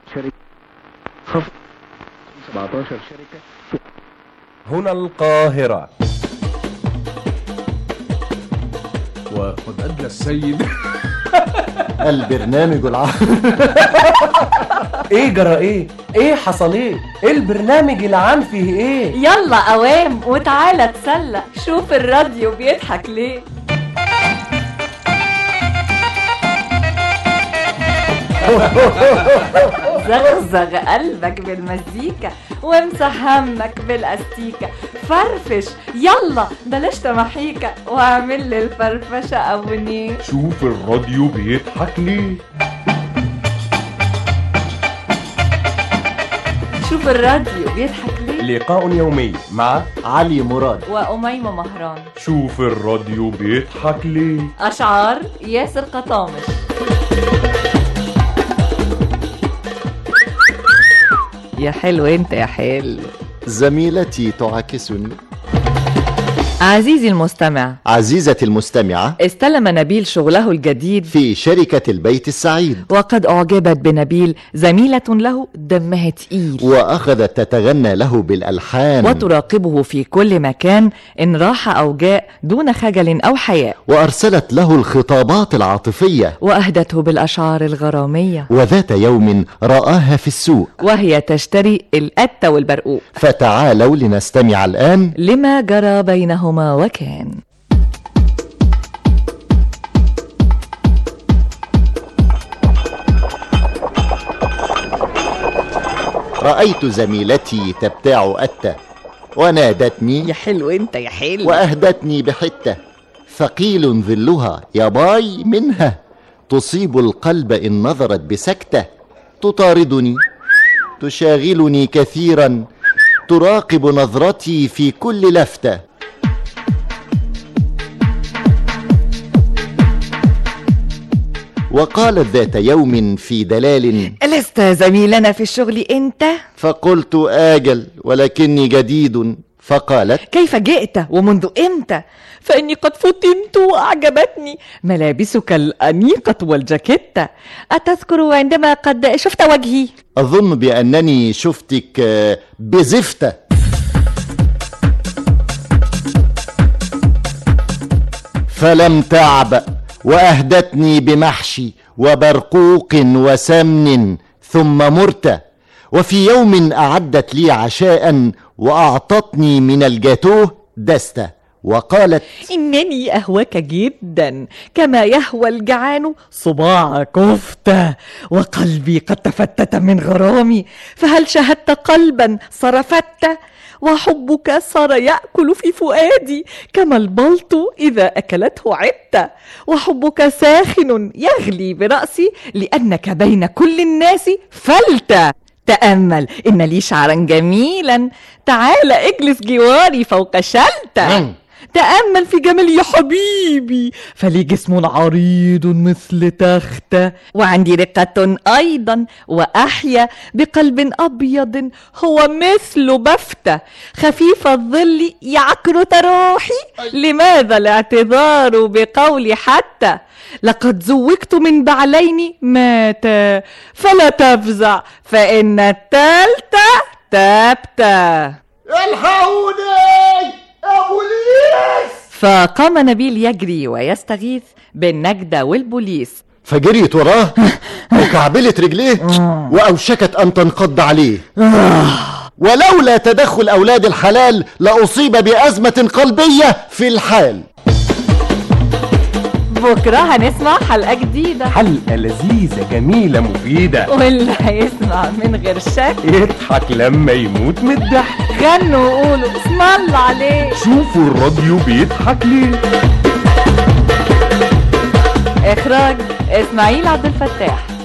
شركة خفض 17 شركة هنا القاهرة وقد أدلى السيد البرنامج العام ايه جرى ايه ايه حصل ايه ايه البرنامج العام فيه ايه يلا قوام وتعالى تسلى شوف الراديو بيضحك ليه زغزغ قلبك بالمزيكا وامسح همك بالاستيكة فرفش يلا بلاش تمحيكة واعمل لي الفرفشة ابونيه شوف الراديو بيضحك ليه شوف الراديو بيضحك ليه لقاء يومي مع علي مراد وأميمة مهران شوف الراديو بيضحك ليه أشعار ياسر قطامش يا حلو انت يا حلو زميلتي تعاكسني عزيزي المستمع عزيزتي المستمعة استلم نبيل شغله الجديد في شركة البيت السعيد وقد أعجبت بنبيل زميلة له دمها تقيل وأخذت تتغنى له بالألحان وتراقبه في كل مكان إن راح أو جاء دون خجل أو حياء وأرسلت له الخطابات العاطفية وأهدته بالأشعار الغرامية وذات يوم رآها في السوق وهي تشتري القتة والبرقوق فتعالوا لنستمع الآن لما جرى بينهما وكان رأيت زميلتي تبتاع أتة ونادتني حلو انت يا حلو وأهدتني بحتة ثقيل ظلها يا باي منها تصيب القلب إن نظرت بسكتة تطاردني تشاغلني كثيرا تراقب نظرتي في كل لفتة وقالت ذات يوم في دلال لست زميلنا في الشغل انت فقلت آجل ولكني جديد فقالت كيف جئت ومنذ امتى فاني قد فتنت واعجبتني ملابسك الانيقه والجاكيته اتذكر عندما قد شفت وجهي أظن بأنني شفتك آه، بزفتة فلم تعبأ وأهدتني بمحشي وبرقوق وسمن ثم مرتة وفي يوم أعدت لي عشاء وأعطتني من الجاتوه دستة وقالت انني اهواك جدا كما يهوى الجعان صباع كفته وقلبي قد تفتت من غرامي فهل شهدت قلبا صرفت وحبك صار ياكل في فؤادي كما البلط اذا اكلته عدت وحبك ساخن يغلي براسي لانك بين كل الناس فلت تامل ان لي شعرا جميلا تعال اجلس جواري فوق شلته مم. تأمل في جمالي يا حبيبي فلي جسم عريض مثل تختة وعندي رقة أيضا وأحيا بقلب أبيض هو مثل بفتة خفيف الظل يعكرت روحي لماذا الاعتذار بقولي حتى لقد زوجت من بعلين ماتا فلا تفزع فإن التالتة تابتة الحقوني أبوليس فقام نبيل يجري ويستغيث بالنجدة والبوليس فجريت وراه وكعبلت رجليه وأوشكت أن تنقض عليه ولولا تدخل أولاد الحلال لأصيب بأزمة قلبية في الحال بكرة هنسمع حلقة جديدة حلقة لذيذة جميلة مفيدة واللي هيسمع من غير شك يضحك لما يموت من الضحك غنوا وقولوا اسم الله عليه شوفوا الراديو بيضحك ليه إخراج إسماعيل عبد الفتاح